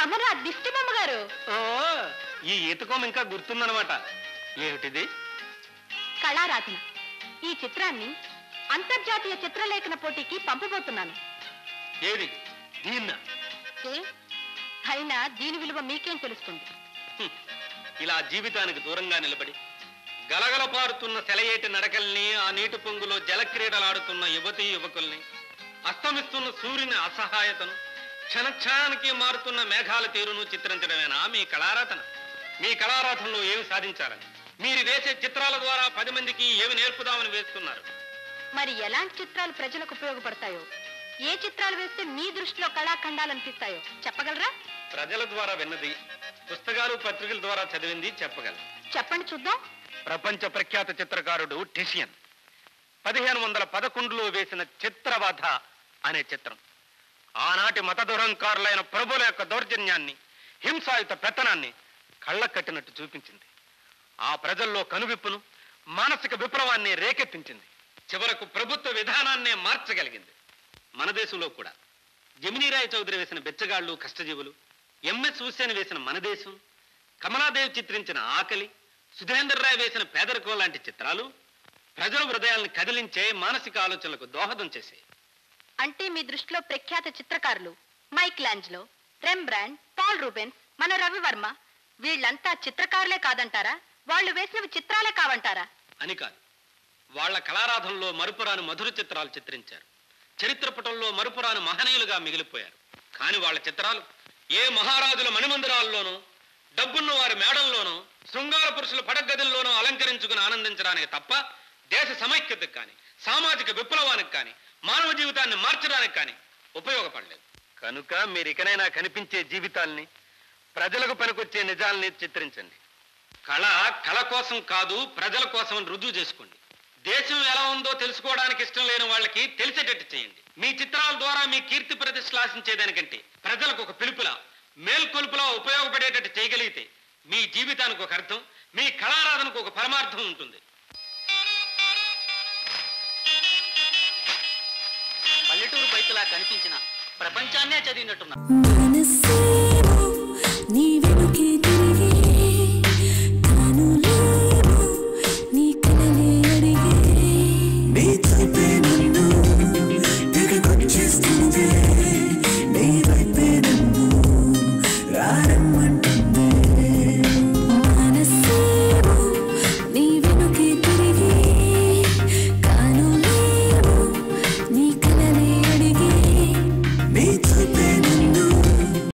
అమరా దిష్టిబొమ్మ గారు ఓ ఈ ఈతకోం ఇంకా గుర్తుందనమాట ఏమిటిది కళారాధన ఈ చిత్రాన్ని అంతర్జాతీయ చిత్రలేఖన పోటీకి పంపబోతున్నాను ఏది దీన్న ఏ అయినా దీని విలువ మీకేం తెలుస్తుంది హ్మ్. ఇలా జీవితానికి దూరంగా నిలబడి గలగల పారుతున్న సెలయేటి నడకల్ని ఆ నీటి పొంగులో జలక్రీడలాడుతున్న యువతీ యువకుల్ని అస్తమిస్తున్న సూర్యుని అసహాయతను క్షణక్షణానికి మారుతున్న మేఘాల తీరును చిత్రించడమేనా మీ కళారాధన మీ కళారాధనలో ఏమి సాధించాలని మీరు వేసే చిత్రాల ద్వారా పది మందికి ఏమి నేర్పుదామని వేస్తున్నారు మరి ఎలాంటి చిత్రాలు ప్రజలకు ఉపయోగపడతాయో ఏ చిత్రాలు వేస్తే మీ దృష్టిలో కళాఖండాలనిపిస్తాయో చెప్పగలరా ప్రజల ద్వారా విన్నది పుస్తకాలు పత్రికల ద్వారా చదివింది చెప్పగలరు చెప్పండి చూద్దాం ప్రపంచ ప్రఖ్యాత చిత్రకారుడు టెషియన్ పదిహేను వందల పదకొండులో వేసిన చిత్రవధ అనే చిత్రం ఆనాటి మత దురంకారులైన ప్రభుల యొక్క దౌర్జన్యాన్ని హింసాయుత పెత్తనాన్ని కళ్ళ కట్టినట్టు చూపించింది ఆ ప్రజల్లో కనువిప్పును మానసిక విప్లవాన్ని రేకెత్తించింది చివరకు ప్రభుత్వ విధానాన్నే మార్చగలిగింది మన దేశంలో కూడా జమినీరాయ్ చౌదరి వేసిన బెచ్చగాళ్ళు కష్టజీవులు ఎంఎస్ హుస్సేన్ వేసిన మన దేశం కమలాదేవి చిత్రించిన ఆకలి సుధేందర్ రాయ్ వేసిన పేదరికం లాంటి చిత్రాలు ప్రజల హృదయాలను కదిలించే మానసిక ఆలోచనలకు దోహదం చేశాయి అంటే మీ దృష్టిలో ప్రఖ్యాత చిత్రకారులు Michelangelo Rembrandt Paul Rubens మన రవివర్మ వీళ్ళంతా చిత్రకారులే కాదంటారా వాళ్ళు వేసినవి చిత్రాలే కావంటారా అని కాదు వాళ్ళ కళారాధనలో మరుపురాని మధుర చిత్రాలు చిత్రించారు చరిత్ర పుటంలో మరుపురాని మహనీయులుగా మిగిలిపోయారు కానీ వాళ్ళ చిత్రాలు ఏ మహారాజుల మణిమందిరాల్లోనూ డబ్బున్న వారి మేడల్లోనూ శృంగార పురుషుల పడగదుల్లోనూ అలంకరించుకుని ఆనందించడానికి తప్ప దేశ సమైక్యతకు కానీ సామాజిక విప్లవానికి కానీ మానవ జీవితాన్ని మార్చడానికి కానీ ఉపయోగపడలేదు కనుక మీరు ఇకనైనా కనిపించే జీవితాల్ని ప్రజలకు పనికొచ్చే నిజాల్ని చిత్రించండి కళ కళ కోసం కాదు ప్రజల కోసం అని రుజువు చేసుకోండి దేశం ఎలా ఉందో తెలుసుకోవడానికి ఇష్టం లేని వాళ్ళకి తెలిసేటట్టు చేయండి మీ చిత్రాల ద్వారా మీ కీర్తి ప్రతిష్టలు ఆశించేదానికంటే ప్రజలకు ఒక పిలుపులా మేల్కొలుపులా ఉపయోగపడేటట్టు చేయగలిగితే మీ జీవితానికి ఒక అర్థం మీ కళారాధనకు ఒక పరమార్థం ఉంటుంది పల్లెటూరు బయటలా కనిపించిన ప్రపంచాన్నే చదివినట్టున్నా మనసే